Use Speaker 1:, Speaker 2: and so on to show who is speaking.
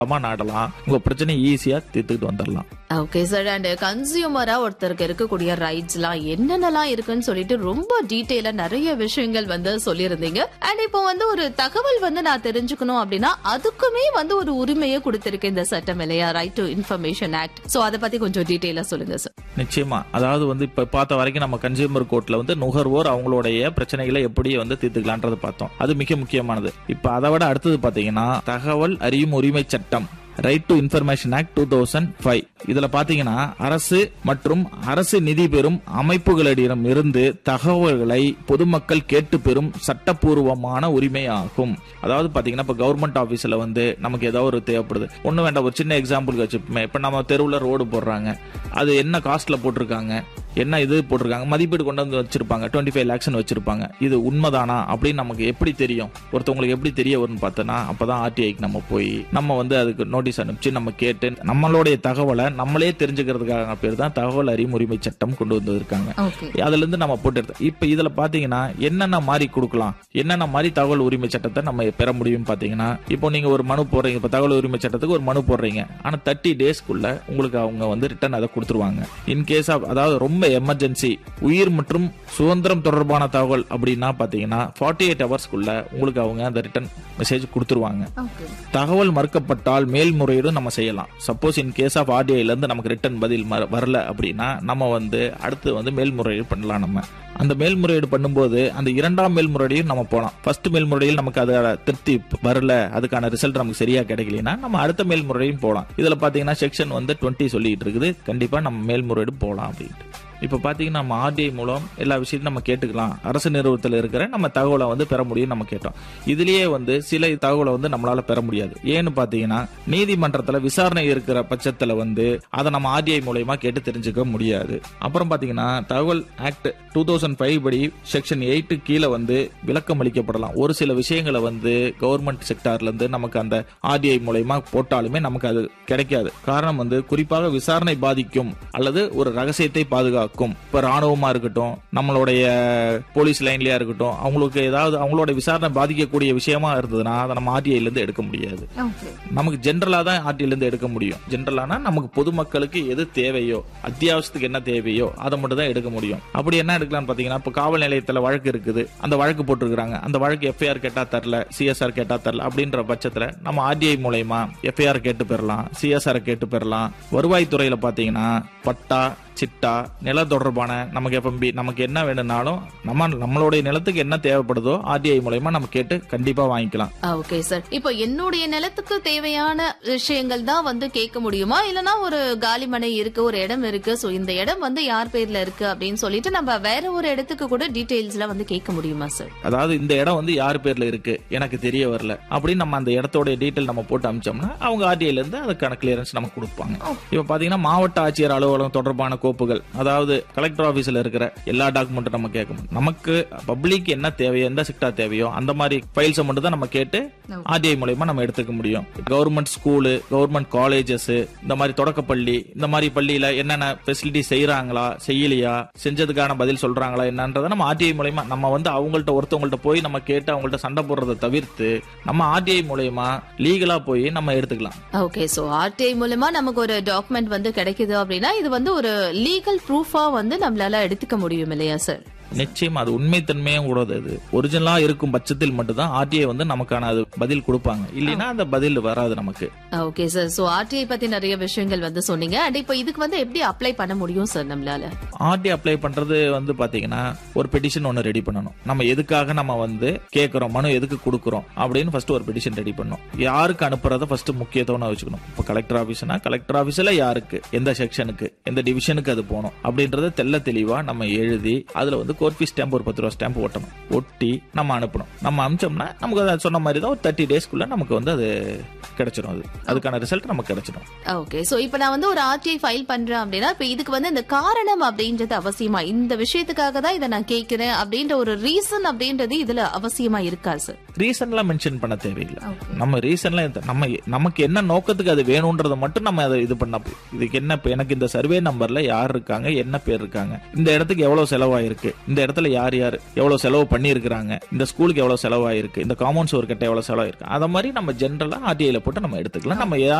Speaker 1: தாராளமா நாடலாம் உங்க பிரச்சனை ஈஸியா தீர்த்துக்கிட்டு வந்துடலாம்
Speaker 2: ஓகே சார் அண்ட் கன்சியூமரா ஒருத்தருக்கு இருக்கக்கூடிய ரைட்ஸ் எல்லாம் என்னென்னலாம் இருக்குன்னு சொல்லிட்டு ரொம்ப டீட்டெயிலா நிறைய விஷயங்கள் வந்து சொல்லியிருந்தீங்க அண்ட் இப்போ வந்து ஒரு தகவல் வந்து நான் தெரிஞ்சுக்கணும் அப்படின்னா அதுக்குமே வந்து ஒரு உரிமையை கொடுத்திருக்கு இந்த சட்டம் இல்லையா right to information act so அதை பத்தி கொஞ்சம் டீட்டெயிலா சொல்லுங்க சார்
Speaker 1: நிச்சயமா அதாவது வந்து இப்ப பார்த்த வரைக்கும் நம்ம கன்சியூமர் கோர்ட்ல வந்து நுகர்வோர் அவங்களுடைய பிரச்சனைகளை எப்படி வந்து தீர்த்துக்கலான்றதை பார்த்தோம் அது மிக முக்கியமானது இப்ப அதை விட அடுத்தது பாத்தீங்கன்னா தகவல் அறியும் உரிமை சட்டம் right to information act two thousand five இதுல பாத்தீங்கன்னா அரசு மற்றும் அரசு நிதி பெறும் அமைப்புகளிடம் இருந்து தகவல்களை பொதுமக்கள் கேட்டு பெறும் சட்டப்பூர்வமான உரிமை ஆகும் அதாவது பாத்தீங்கன்னா இப்ப கவர்மெண்ட் ஆபீஸ்ல வந்து நமக்கு ஏதாவது ஒரு தேவைப்படுது ஒண்ணு வேண்டாம் ஒரு சின்ன எக்ஸாம்பிளுக்கு வச்சுப்போமே இப்ப நம்ம தெருவுல ரோடு போடுறாங்க அது என்ன காஸ்ட்ல போட்டிருக்காங்க என்ன இது போட்டிருக்காங்க மதிப்பீடு கொண்டு வந்து வச்சிருப்பாங்க டுவெண்ட்டி ஃபைவ் லேக்ஸ் வச்சிருப்பாங்க இது உண்மைதானா அப்படின்னு நமக்கு எப்படி தெரியும் ஒருத்தவங்களுக்கு எப்படி தெரிய வரும்னு பார்த்தோன்னா அப்பதான் ஆர்டிஐக்கு நம்ம போய் நம்ம வந்து அதுக்கு நோட்டீஸ் அனுப்பிச்சு நம்ம கேட்டு நம்மளுடைய தகவலை நம்மளே தெரிஞ்சுக்கிறதுக்காக பேர் தான் தகவல் அறியும் உரிமை சட்டம் கொண்டு வந்திருக்காங்க
Speaker 2: ஓகே
Speaker 1: அதுல இருந்து நம்ம போட்டு எடுத்தோம் இப்ப இதுல பாத்தீங்கன்னா என்னென்ன மாதிரி கொடுக்கலாம் என்னென்ன மாதிரி தகவல் உரிமை சட்டத்தை நம்ம பெற முடியும் பாத்தீங்கன்னா இப்போ நீங்க ஒரு மனு போடுறீங்க இப்ப தகவல் உரிமை சட்டத்துக்கு ஒரு மனு போடுறீங்க ஆனா தேர்ட்டி டேஸ்க்குள்ள உங்களுக்கு அவங்க வந்து ரிட்டர்ன் அதை கொடுத்துருவாங்க இன் கேஸ் ஆஃப் அதாவது ரொம்ப எமர்ஜென்சி உயிர் மற்றும் சுதந்திரம் தொடர்பான தகவல் அப்படின்னா பாத்தீங்கன்னா ஃபார்ட்டி எயிட் ஹவர்ஸ்க்குள்ள உங்களுக்கு அவங்க அந்த ரிட்டர்ன் மெசேஜ் கொடுத்துருவாங்க
Speaker 2: ஓகே
Speaker 1: தகவல் மறுக்கப்பட்டால் மேல்முறையீடு நம்ம செய்யலாம் சப்போஸ் இன் கேஸ் ஆஃப் ஆர்டிஐல இருந்து நமக்கு ரிட்டர்ன் பதில் ம- வரல அப்படின்னா நம்ம வந்து அடுத்து வந்து மேல்முறையீடு பண்ணலாம் நம்ம அந்த மேல்முறையீடு பண்ணும்போது அந்த இரண்டாம் மேல்முறையீடும் நம்ம போலாம் ஃபர்ஸ்ட் மேல்முறையில் நமக்கு அது திருப்தி வரல அதுக்கான ரிசல்ட் நமக்கு சரியா கிடைக்கலனா நம்ம அடுத்த மேல்முறையும் போலாம் இதுல பாத்தீங்கன்னா செக்ஷன் வந்து 20 சொல்லிட்டு இருக்குது கண்டிப்பா நம்ம மேல்முறையீடு போலாம் அப்படின்ட்டு இப்ப பாத்தீங்கன்னா நம்ம ஆர்டிஐ மூலம் எல்லா விஷயத்தையும் நம்ம கேட்டுக்கலாம் அரசு நிறுவனத்தில் இருக்கிற நம்ம தகவலை வந்து பெற முடியும் நம்ம கேட்டோம் இதுலயே வந்து சில தகவலை வந்து நம்மளால பெற முடியாது ஏன்னு பாத்தீங்கன்னா நீதிமன்றத்துல விசாரணை இருக்கிற பட்சத்துல வந்து அதை நம்ம ஆர்டிஐ மூலயமா கேட்டு தெரிஞ்சுக்க முடியாது அப்புறம் பாத்தீங்கன்னா தகவல் ஆக்ட் டூ தௌசண்ட் ஃபைவ் படி செக்ஷன் எயிட்டு கீழே வந்து விளக்கம் அளிக்கப்படலாம் ஒரு சில விஷயங்களை வந்து கவர்மெண்ட் செக்டார்ல இருந்து நமக்கு அந்த ஆர்டிஐ மூலயமா போட்டாலுமே நமக்கு அது கிடைக்காது காரணம் வந்து குறிப்பாக விசாரணை பாதிக்கும் அல்லது ஒரு ரகசியத்தை பாதுகாக்கும் இப்ப ராணுவமா இருக்கட்டும் நம்மளுடைய போலீஸ் லைன்லயா இருக்கட்டும் அவங்களுக்கு ஏதாவது அவங்களோட விசாரணை பாதிக்கக்கூடிய விஷயமா இருந்ததுன்னா அதை நம்ம ஆர்டிஐல இருந்து எடுக்க முடியாது
Speaker 2: ஓகே
Speaker 1: நமக்கு ஜென்ரலா தான் ஆர்டில இருந்து எடுக்க முடியும் ஜென்ரலானா நமக்கு பொதுமக்களுக்கு எது தேவையோ அத்தியாவசியத்துக்கு என்ன தேவையோ அதை மட்டும் தான் எடுக்க முடியும் அப்படி என்ன எடுக்கலாம்னு பாத்தீங்கன்னா இப்போ காவல் நிலையத்துல வழக்கு இருக்குது அந்த வழக்கு போட்டிருக்காங்க அந்த வழக்கு எஃப்ஐஆர் கேட்டா தரல சிஎஸ்ஆர் கேட்டா தரல அப்படின்ற பட்சத்துல நம்ம ஆர்டிஐ மூலயமா எஃப்ஐஆர் கேட்டு பெறலாம் சிஎஸ்ஆர் கேட்டு பெறலாம் வருவாய்த்துறையில பாத்தீங்கன்னா பட்டா சிட்டா நில தொடர்பான நமக்கு எஃப்எம்பி நமக்கு என்ன வேணும்னாலும் நம்ம நம்மளுடைய நிலத்துக்கு என்ன தேவைப்படுதோ ஆர்டிஐ மூலயமா நம்ம கேட்டு கண்டிப்பா வாங்கிக்கலாம்
Speaker 2: ஓகே சார் இப்போ என்னுடைய நிலத்துக்கு தேவையான விஷயங்கள் தான் வந்து கேட்க முடியுமா இல்லனா ஒரு காலிமனை இருக்கு ஒரு இடம் இருக்கு சோ இந்த இடம் வந்து யார் பேர்ல இருக்கு அப்படின்னு சொல்லிட்டு நம்ம வேற ஒரு இடத்துக்கு கூட டீடைல்ஸ்ல வந்து கேட்க முடியுமா சார்
Speaker 1: அதாவது இந்த இடம் வந்து யார் பேர்ல இருக்கு எனக்கு தெரிய வரல அப்படின்னு நம்ம அந்த இடத்தோட டீட்டெயில் நம்ம போட்டு அமிச்சோம்னா அவங்க ஆர்டிஐல இருந்து அதுக்கான கிளியரன்ஸ் நமக்கு கொடுப்பாங்க இப்ப பாத்தீங்கன்னா மாவட்ட ஆட்சியர் அலுவலகம் தொடர்பான கோப்புகள் அதாவது கலெக்டர் ஆபீஸ்ல இருக்கிற எல்லா டாக்குமெண்ட்டும் நம்ம கேட்கணும் நமக்கு பப்ளிக் என்ன தேவையோ எந்த செக்டர் தேவையோ அந்த மாதிரி ஃபைல்ஸை மட்டும் தான் நம்ம கேட்டு ஆர்டிஐ மூலயமா நம்ம எடுத்துக்க முடியும் கவர்மெண்ட் ஸ்கூலு கவர்மெண்ட் காலேஜஸ் இந்த மாதிரி தொடக்கப்பள்ளி இந்த மாதிரி பள்ளியில என்னென்ன ஃபெசிலிட்டி செய்யறாங்களா செய்யலையா செஞ்சதுக்கான பதில் சொல்றாங்களா என்னன்றதை நம்ம ஆர்டிஐ மூலயமா நம்ம வந்து அவங்கள்ட்ட ஒருத்தவங்கள்ட்ட போய் நம்ம கேட்டு அவங்கள்ட்ட சண்டை போடுறதை தவிர்த்து நம்ம ஆர்டிஐ மூலயமா லீகலா போய் நம்ம எடுத்துக்கலாம்
Speaker 2: ஓகே சோ ஆர்டிஐ மூலமா நமக்கு ஒரு டாக்குமெண்ட் வந்து கிடைக்குது அப்படின்னா இது வந்து ஒரு லீகல் ப்ரூஃபா வந்து நம்மளால எடுத்துக்க முடியும் இல்லையா சார்
Speaker 1: நிச்சயம் அது உண்மைத்தன்மையும் கூட அது ஒரிஜினலா இருக்கும் பட்சத்தில் மட்டும்தான் ஆர்டிஐ வந்து நமக்கான அது பதில் கொடுப்பாங்க இல்லைன்னா அந்த பதில் வராது நமக்கு
Speaker 2: ஓகே சார் சோ ஆர்டிஐ பத்தி நிறைய விஷயங்கள் வந்து சொன்னீங்க அண்ட் இப்போ இதுக்கு வந்து எப்படி அப்ளை பண்ண முடியும் சார் நம்மளால
Speaker 1: ஆர்டி அப்ளை பண்றது வந்து பாத்தீங்கன்னா ஒரு பெட்டிஷன் ஒன்னு ரெடி பண்ணணும் நம்ம எதுக்காக நம்ம வந்து கேட்கறோம் மனு எதுக்கு கொடுக்குறோம் அப்படின்னு ஃபர்ஸ்ட் ஒரு பெட்டிஷன் ரெடி பண்ணணும் யாருக்கு அனுப்புறத ஃபர்ஸ்ட் முக்கியத்துவம் வச்சுக்கணும் இப்போ கலெக்டர் ஆபீஸ்னா கலெக்டர் ஆபீஸ்ல யாருக்கு எந்த செக்ஷனுக்கு எந்த டிவிஷனுக்கு அது போகணும் அப்படின்றத தெள்ள தெளிவா நம்ம எழுதி அதுல வந்து கோர்ட் ஃபீஸ் ஸ்டாம்ப் ஒரு பத்து ரூபா ஸ்டாம்ப் ஒட்டணும் ஒட்டி நம்ம அனுப்பணும் நம்ம அனுப்பிச்சோம்னா நமக்கு அதை சொன்ன மாதிரி தான் ஒரு தேர்ட்டி டேஸ்க்குள்ள நமக்கு வந்து அது கிடைச்சிடும் அது அதுக்கான ரிசல்ட் நமக்கு கிடைச்சிடும்
Speaker 2: ஓகே சோ இப்போ நான் வந்து ஒரு ஆர்டிஐ ஃபைல் பண்றேன் அப்படின்னா இப்போ இதுக்கு வந்து இந்த காரணம் அப்படின்றது அவசியமா இந்த விஷயத்துக்காக தான் இதை நான் கேட்கிறேன் அப்படின்ற ஒரு ரீசன் அப்படின்றது இதுல அவசியமா இருக்கா சார்
Speaker 1: ரீசன்லாம் மென்ஷன் பண்ண தேவையில்லை நம்ம ரீசன்லாம் இந்த- நம்ம நமக்கு என்ன நோக்கத்துக்கு அது வேணும்ன்றத மட்டும் நம்ம அதை இது பண்ண போதும். இதுக்கு என்ன இப்ப எனக்கு இந்த சர்வே நம்பர்ல யார் இருக்காங்க என்ன பேர் இருக்காங்க இந்த இடத்துக்கு எவ்வளவு செலவாயிருக்கு இந்த இடத்துல யார் யார் எவ்வளவு செலவு பண்ணியிருக்கிறாங்க இந்த ஸ்கூலுக்கு எவ்வளவு செலவாயிருக்கு இந்த காம்பவுண்ட் சுவர் கட்ட எவ்வளவு செலவாயிருக்கு அத மாதிரி நம்ம ஜென்ரலா ஆர்டிஐல போட்டு நம்ம எடுத்துக்கலாம் நம்ம